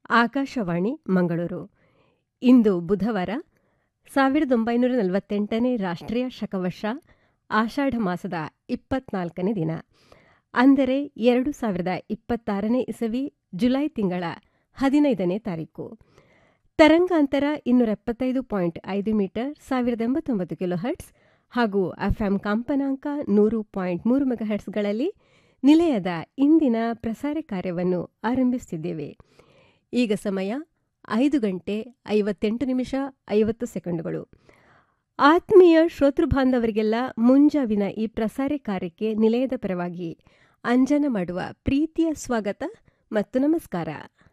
ಆಕಾಶವಾಣಿ ಮಂಗಳೂರು ಇಂದು ಬುಧವಾರ ಸಾವಿರದ ಒಂಬೈನೂರ ನಲವತ್ತೆಂಟನೇ ರಾಷ್ಟ್ರೀಯ ಶಕವರ್ಷ ಆಷಾಢ ಮಾಸದ ಇಪ್ಪತ್ನಾಲ್ಕನೇ ದಿನ ಅಂದರೆ ಎರಡು ಸಾವಿರದ ಇಪ್ಪತ್ತಾರನೇ ಇಸವಿ ಜುಲೈ ತಿಂಗಳ ಹದಿನೈದನೇ ತಾರೀಕು ತರಂಗಾಂತರ ಇನ್ನೂರ ಎಪ್ಪತ್ತೈದು ಪಾಯಿಂಟ್ ಐದು ಮೀಟರ್ ಸಾವಿರದ ಎಂಬತ್ತೊಂಬತ್ತು ಕಿಲೋ ಹರ್ಟ್ಸ್ ಹಾಗೂ ಎಫ್ಎಂ ಕಂಪನಾಂಕ ನೂರು ಪಾಯಿಂಟ್ ಮೂರು ಮೆಗಾಹರ್ಟ್ಸ್ಗಳಲ್ಲಿ ನಿಲಯದ ಇಂದಿನ ಪ್ರಸಾರ ಕಾರ್ಯವನ್ನು ಆರಂಭಿಸುತ್ತಿದ್ದೇವೆ ಈಗ ಸಮಯ ಐದು ಗಂಟೆ ಐವತ್ತೆಂಟು ನಿಮಿಷ ಐವತ್ತು ಸೆಕೆಂಡುಗಳು ಆತ್ಮೀಯ ಶ್ರೋತೃ ಬಾಂಧವರಿಗೆಲ್ಲ ಮುಂಜಾವಿನ ಈ ಪ್ರಸಾರ ಕಾರ್ಯಕ್ಕೆ ನಿಲಯದ ಪರವಾಗಿ ಅಂಜನ ಮಾಡುವ ಪ್ರೀತಿಯ ಸ್ವಾಗತ ಮತ್ತು ನಮಸ್ಕಾರ